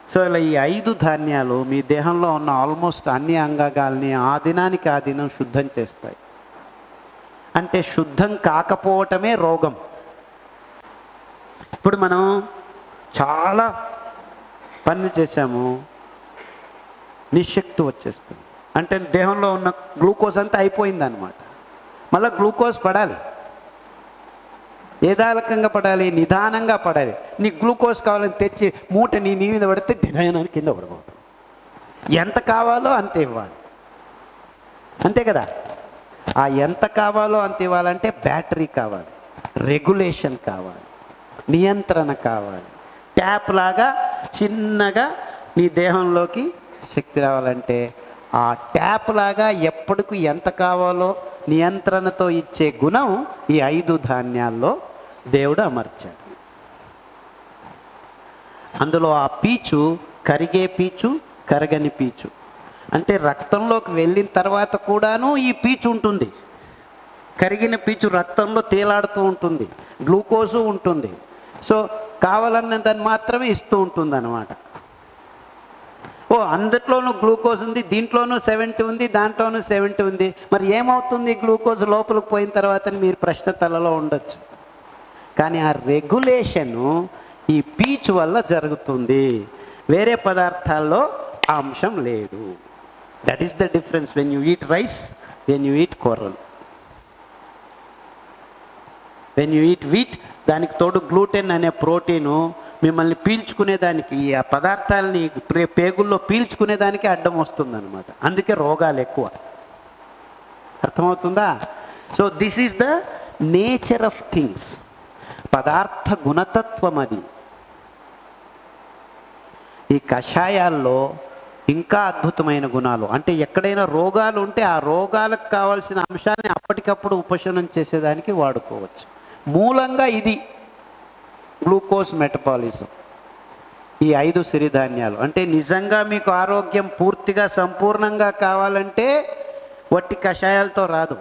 so ఇలా ఈ ఐదు ధాన్యాలు మీ దేహంలో ఉన్న ఆల్మోస్ట్ అన్ని అంగాగాల్ని ఆ దినానికి ఆ దినం శుద్ధం చేస్తాయి అంటే శుద్ధం కాకపోవటమే రోగం ఇప్పుడు మనం చాలా పనులు చేశాము నిశక్తి వచ్చేస్తుంది అంటే దేహంలో ఉన్న గ్లూకోజ్ అంతా అయిపోయింది అనమాట మళ్ళీ గ్లూకోజ్ పడాలి ఏదాలకంగా పడాలి నిదానంగా పడాలి నీ గ్లూకోజ్ కావాలని తెచ్చి మూట నీ నీ మీద పడితే దినయనాన్ని కింద పడబోతుంది ఎంత కావాలో అంత ఇవ్వాలి అంతే కదా ఆ ఎంత కావాలో అంత ఇవ్వాలంటే బ్యాటరీ కావాలి రెగ్యులేషన్ కావాలి నియంత్రణ కావాలి ట్యాప్ లాగా చిన్నగా నీ దేహంలోకి శక్తి రావాలంటే ఆ ట్యాప్ లాగా ఎప్పటికి ఎంత కావాలో నియంత్రణతో ఇచ్చే గుణం ఈ ఐదు ధాన్యాల్లో దేవుడు అమర్చాడు అందులో ఆ పీచు కరిగే పీచు కరగని పీచు అంటే రక్తంలోకి వెళ్ళిన తర్వాత కూడాను ఈ పీచు ఉంటుంది కరిగిన పీచు రక్తంలో తేలాడుతూ ఉంటుంది గ్లూకోజు ఉంటుంది సో కావాలన్నదాన్ని మాత్రమే ఇస్తూ ఉంటుంది అనమాట ఓ అందట్లోనూ గ్లూకోజ్ ఉంది దీంట్లోనూ సెవెంటీ ఉంది దాంట్లోనూ సెవెంటీ ఉంది మరి ఏమవుతుంది గ్లూకోజ్ లోపలికి పోయిన తర్వాత అని మీరు ప్రశ్న తలలో ఉండొచ్చు కానీ ఆ రెగ్యులేషను ఈ పీచు వల్ల జరుగుతుంది వేరే పదార్థాల్లో ఆ అంశం లేదు that is the difference when you eat rice when you eat కొర్రల్ వెన్ యూ ఈట్ వీట్ దానికి తోడు గ్లూటెన్ అనే ప్రోటీను మిమ్మల్ని పీల్చుకునే దానికి ఈ ఆ పదార్థాలని ప్రే- పేగుల్లో పీల్చుకునే దానికి అడ్డం వస్తుందన్నమాట అందుకే రోగాలు ఎక్కువ అర్థమవుతుందా so this is the nature of things పదార్థ గుణతత్వం అది ఈ కషాయాల్లో ఇంకా అద్భుతమైన గుణాలు అంటే ఎక్కడైనా రోగాలు ఉంటే ఆ రోగాలకు కావాల్సిన అంశాన్ని అప్పటికప్పుడు ఉపశమనం చేసేదానికి వాడుకోవచ్చు మూలంగా ఇది గ్లూకోజ్ మెటబాలిజం ఈ ఐదు సిరిధాన్యాలు అంటే నిజంగా మీకు ఆరోగ్యం పూర్తిగా సంపూర్ణంగా కావాలంటే వట్టి కషాయాలతో రాదు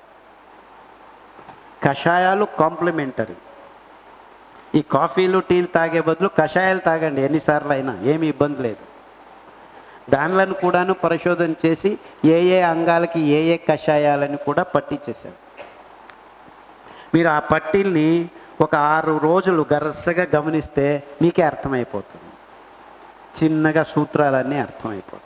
కషాయాలు కాంప్లిమెంటరీ ఈ కాఫీలు టీలు తాగే బదులు కషాయాలు తాగండి ఎన్నిసార్లు అయినా ఏమి ఇబ్బంది లేదు దానిలను కూడాను పరిశోధన చేసి ఏ ఏ అంగాలకి ఏ ఏ కషాయాలని కూడా పట్టించేశారు మీరు ఆ పట్టీల్ని ఒక ఆరు రోజులు గరసగా గమనిస్తే మీకే అర్థమైపోతుంది చిన్నగా సూత్రాలన్నీ అర్థమైపోతాయి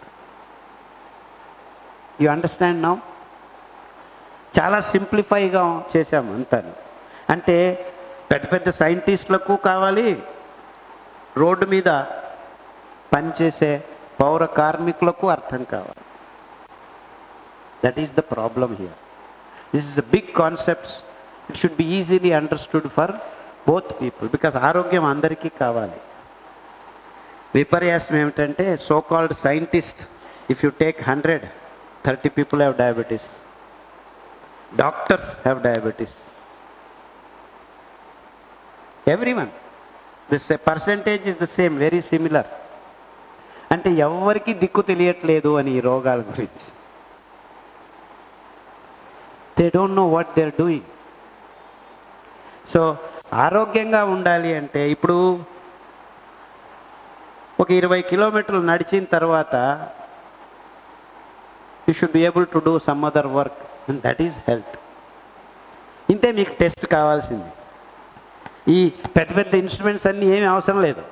యు అండర్స్టాండ్ నౌ చాలా సింప్లిఫైగా చేశాము అంతాను అంటే పెద్ద పెద్ద సైంటిస్టులకు కావాలి రోడ్డు మీద పనిచేసే పౌర కార్మికులకు అర్థం కావాలి that is the problem here this is the big concepts it should be easily understood for both people because ఆరోగ్యం అందరికీ కావాలి విపర్యాసం ఏమిటంటే so called scientist if you take hundred thirty people have diabetes doctors have diabetes every one this percentage is the same very similar అంటే ఎవరికి దిక్కు తెలియట్లేదు అని ఈ రోగాల గురించి they don't know what they are doing so ఆరోగ్యంగా ఉండాలి అంటే ఇప్పుడు ఒక ఇరవై కిలోమీటర్లు నడిచిన తర్వాత you should be able to do some other work and that is health ఇంతే మీకు టెస్ట్ కావాల్సింది ఈ పెద్ద పెద్ద ఇన్స్ట్రుమెంట్స్ అన్నీ ఏమీ అవసరం లేదు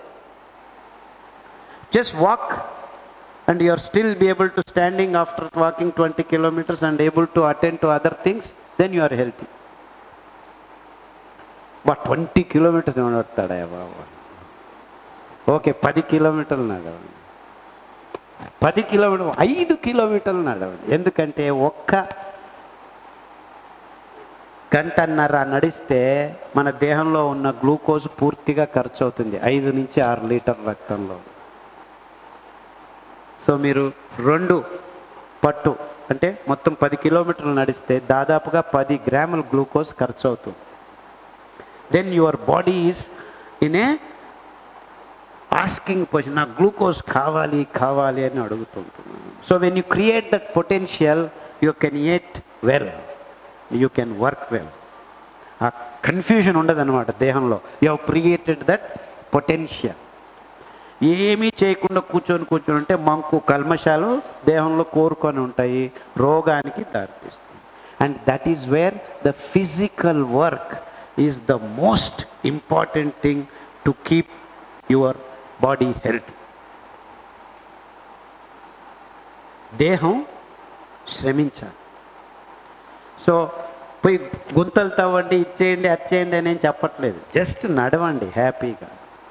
just walk and you are still be able to standing after walking twenty kilometers and able to attend to other things then you are healthy బా ట్వంటీ కిలోమీటర్స్ నడతాడా బాబా ఓకే పది కిలోమీటర్లు నడవండి పది కిలోమీటర్ ఐదు కిలోమీటర్లు నడవండి ఎందుకంటే ఒక్క గంటన్నర నడిస్తే మన దేహంలో ఉన్న గ్లూకోజ్ పూర్తిగా ఖర్చు అవుతుంది ఐదు నుంచి ఆరు లీటర్ రక్తంలో సో మీరు రెండు పట్టు అంటే మొత్తం పది కిలోమీటర్లు నడిస్తే దాదాపుగా పది గ్రాముల గ్లూకోజ్ ఖర్చు అవుతుంది then your body is in a asking position నాకు గ్లూకోజ్ కావాలి కావాలి అని అడుగుతుంటున్నాను so when you create that potential you can eat well you can work well ఆ కన్ఫ్యూజన్ ఉండదన్నమాట దేహంలో you have created that potential ఏమీ చేయకుండా కూర్చొని కూర్చొని ఉంటే మంకు కల్మషాలు దేహంలో కోరుకొని ఉంటాయి రోగానికి దారితీస్తుంది and that is where the physical work is the most important thing to keep your body health దేహం శ్రమించాలి సో పోయి గుంతలు తవ్వండి ఇచ్చేయండి అచ్చేయండి అని ఏం చెప్పట్లేదు జస్ట్ నడవండి హ్యాపీగా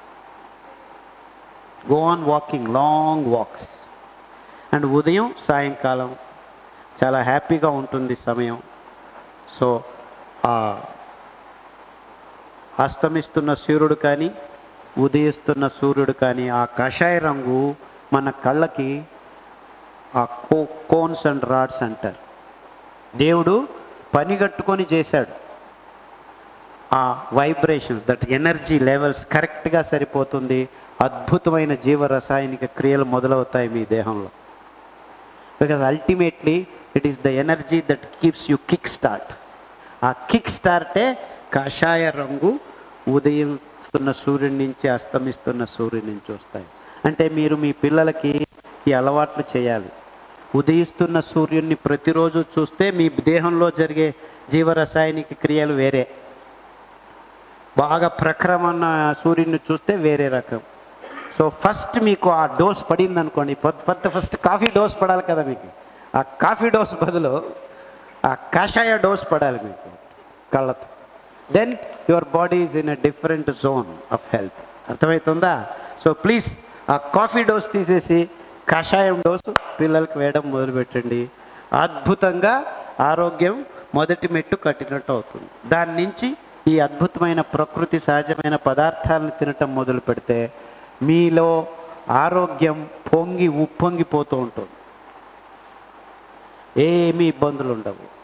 go on walking long walks and ఉదయం సాయంకాలం చాలా హ్యాపీగా ఉంటుంది సమయం సో ఆ అస్తమిస్తున్న సూర్యుడు కానీ ఉదయిస్తున్న సూర్యుడు కానీ ఆ కషాయ రంగు మన కళ్ళకి ఆ కో కోన్స్ అండ్ రాడ్స్ అంటారు దేవుడు పనిగట్టుకొని చేశాడు ఆ వైబ్రేషన్స్ దట్ ఎనర్జీ లెవెల్స్ కరెక్ట్గా సరిపోతుంది అద్భుతమైన జీవ రసాయనిక క్రియలు మొదలవుతాయి మీ దేహంలో because ultimately it is the energy that keeps you kick start ఆ కిక్ స్టార్టే కషాయ రంగు ఉదయిస్తున్న సూర్యుడి నుంచి అస్తమిస్తున్న సూర్యుడి నుంచి వస్తాయి అంటే మీరు మీ పిల్లలకి ఈ అలవాట్లు చేయాలి ఉదయిస్తున్న సూర్యుడిని ప్రతిరోజు చూస్తే మీ దేహంలో జరిగే జీవరసాయనిక క్రియలు వేరే బాగా ప్రఖరమన్న సూర్యుడిని చూస్తే వేరే రకం సో ఫస్ట్ మీకు ఆ డోస్ పడింది అనుకోండి పొద్దు ఫస్ట్ కాఫీ డోస్ పడాలి కదా మీకు ఆ కాఫీ డోస్ బదులు ఆ కషాయ డోస్ పడాలి మీకు కళ్ళతో then your body is in a different zone of health అర్థమవుతుందా సో ప్లీజ్ ఆ కాఫీ డోస్ తీసేసి కషాయం డోసు పిల్లలకి వేయడం మొదలుపెట్టండి అద్భుతంగా ఆరోగ్యం మొదటి మెట్టు కట్టినట్టు అవుతుంది దాని నుంచి ఈ అద్భుతమైన ప్రకృతి సహజమైన పదార్థాలను తినటం మొదలు పెడితే మీలో ఆరోగ్యం పొంగి ఉప్పొంగిపోతూ ఉంటుంది ఏమీ ఇబ్బందులు ఉండవు